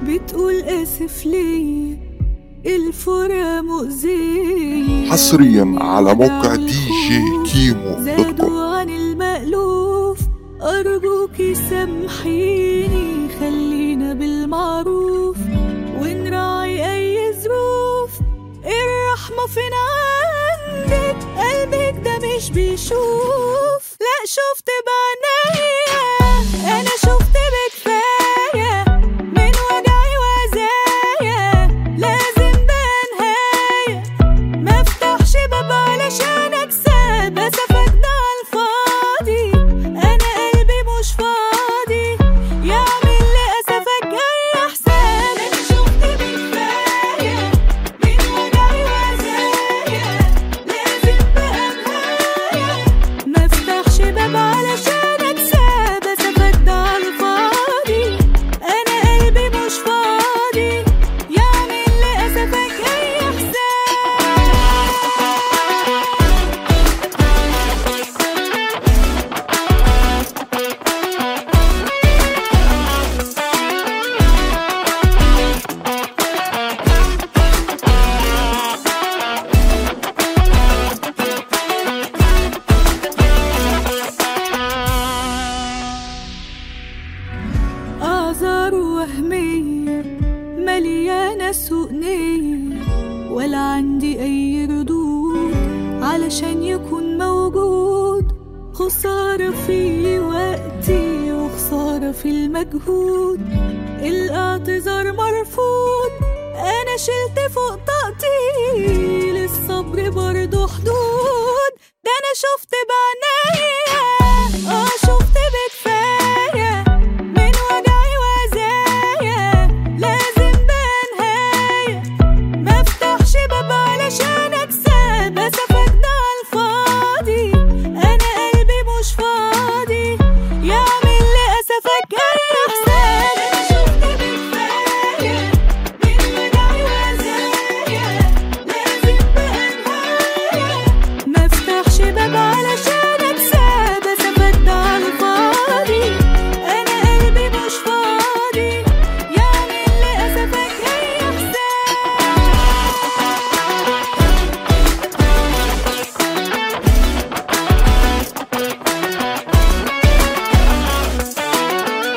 بتقول اسف ليه الفرقة مؤذية حصريا على موقع دي جي كيمو دوت كوم زادوا عن المألوف أرجوكي سامحيني خلينا بالمعروف ونراعي أي ظروف الرحمة فين عندك قلبك ده مش بيشوف لا شفت بعينيا أنا شفت بكفاية من وجعي وزايا لازم ده نهاية ما افتحش باب علشان اكسب اسفك ده على الفاضي انا قلبي مش فاضي يعمل لاسفك اي احسان انا شفت بكفايه من وجعي وزايا لازم بقى نهايه ما افتحش باب علشان اكسب اسفك ده على الفاضي انا قلبي مش فاضي يعمل لاسفك اي احسان أعذار وهمية مليانة سوء نية ولا عندي أي ردود علشان يكون موجود خسارة في وقتي وخسارة في المجهود الاعتذار مرفوض أنا شلت فوق طاقتي للصبر برضه حدود ده أنا شفت بعناية آه شفت بكفاية من وجعي وزايا لازم بقى نهاية ما افتحش باب علشان اكسب اسفك ده على الفاضي انا قلبي مش فاضي يعمل لاسفك اي احسان انا شفت بكفايه من وجعي وزايا لازم بقى نهايه ما افتحش باب علشان اكسب اسفك ده على الفاضي انا قلبي مش فاضي يعمل لاسفك اي احسان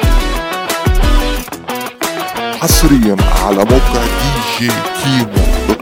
حصريا على موقع دي جي كيمو دوت